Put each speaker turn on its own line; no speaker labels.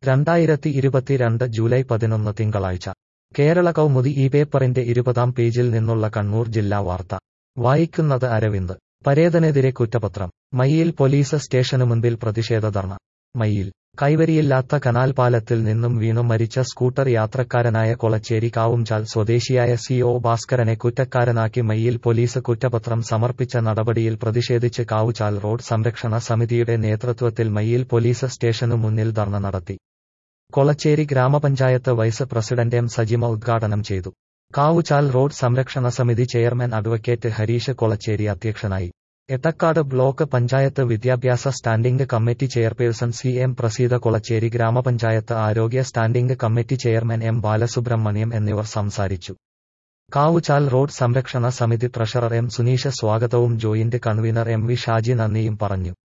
രണ്ടായിരത്തി ഇരുപത്തിരണ്ട് ജൂലൈ പതിനൊന്ന് തിങ്കളാഴ്ച കേരള കൗമുദി ഈ പേപ്പറിന്റെ ഇരുപതാം പേജിൽ നിന്നുള്ള കണ്ണൂർ ജില്ലാ വാർത്ത വായിക്കുന്നത് അരവിന്ദ് പരേതനെതിരെ കുറ്റപത്രം മയ്യിൽ പോലീസ് സ്റ്റേഷനു മുൻപിൽ പ്രതിഷേധ ധർണ മയ്യിൽ കൈവരിയില്ലാത്ത കനാൽ പാലത്തിൽ നിന്നും വീണു മരിച്ച സ്കൂട്ടർ യാത്രക്കാരനായ കൊളച്ചേരി കാവുംചാൽ സ്വദേശിയായ സി ഒ ഭാസ്കരനെ കുറ്റക്കാരനാക്കി മയ്യിൽ പോലീസ് കുറ്റപത്രം സമർപ്പിച്ച നടപടിയിൽ പ്രതിഷേധിച്ച് കാവുചാൽ റോഡ് സംരക്ഷണ സമിതിയുടെ നേതൃത്വത്തിൽ മയ്യിൽ പോലീസ് സ്റ്റേഷനു മുന്നിൽ ധർണ നടത്തി കൊളച്ചേരി ഗ്രാമപഞ്ചായത്ത് വൈസ് പ്രസിഡന്റ് എം സജിമ ഉദ്ഘാടനം ചെയ്തു കാവുചാൽ റോഡ് സംരക്ഷണ സമിതി ചെയർമാൻ അഡ്വക്കേറ്റ് ഹരീഷ് കൊളച്ചേരി അധ്യക്ഷനായി എട്ടക്കാട് ബ്ലോക്ക് പഞ്ചായത്ത് വിദ്യാഭ്യാസ standing committee chairperson C M Praseetha Kolachery ഗ്രാമപഞ്ചായത്ത് ആരോഗ്യ standing committee chairman M Balasubrahmanyam എന്നിവർ സംസാരിച്ചു കാവുചാൽ റോഡ് സംരക്ഷണ സമിതി ട്രഷറർ എം സുനീഷ സ്വാഗതവും joint convener M V Shaji നന്ദിയും പറഞ്ഞു